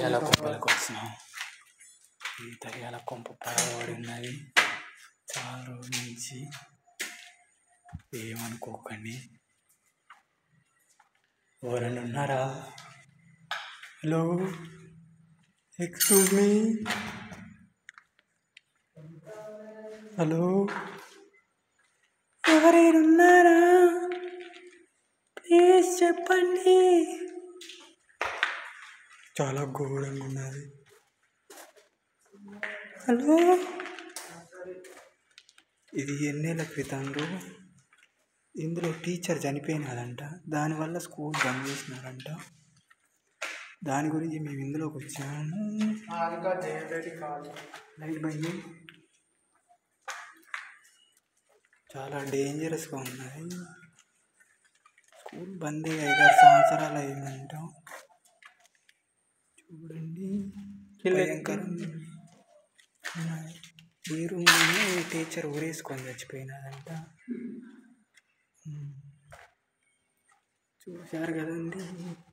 తరియాల కొంపలకు వచ్చినాం ఈ తరియాల కొంప పడబడి ఉన్నది చాలా రోజుల నుంచి ఏమనుకోకండి ఎవరైనా ఉన్నారా హలో ఎక్స్క్యూజ్ మీ హలో ఎవరైనా ఉన్నారా ప్లీజ్ చెప్పండి చాలా ఘోరంగా ఉన్నది హలో ఇది ఎన్నేళ్ళ క్రితంలో ఇందులో టీచర్ చనిపోయినారంట దానివల్ల స్కూల్ బంద్ చేసినారంట దాని గురించి మేము ఇందులోకి వచ్చాము లైట్ బంద్ చాలా డేంజరస్గా ఉన్నది స్కూల్ బంద్ అయ్యి ఐదారు సంవత్సరాలు అయిందంట చూడండి భయంకరంగా ఉన్నాయి. ఈ రూమ్లోనే టీచర్ ఊరేసుకొని చచ్చిపోయినాదంట ఉమ్. చూశారు కదండి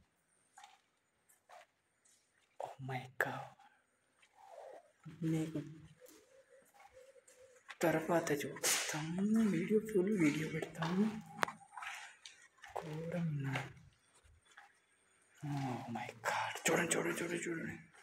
ఓ మై గాడ్ మీకు తర్వాత చూపిస్తాము వీడియో ఫుల్ వీడియో పెడతాము ఘోరం ఓ మై గాడ్ చూడండి చూడండి చూడండి చూడండి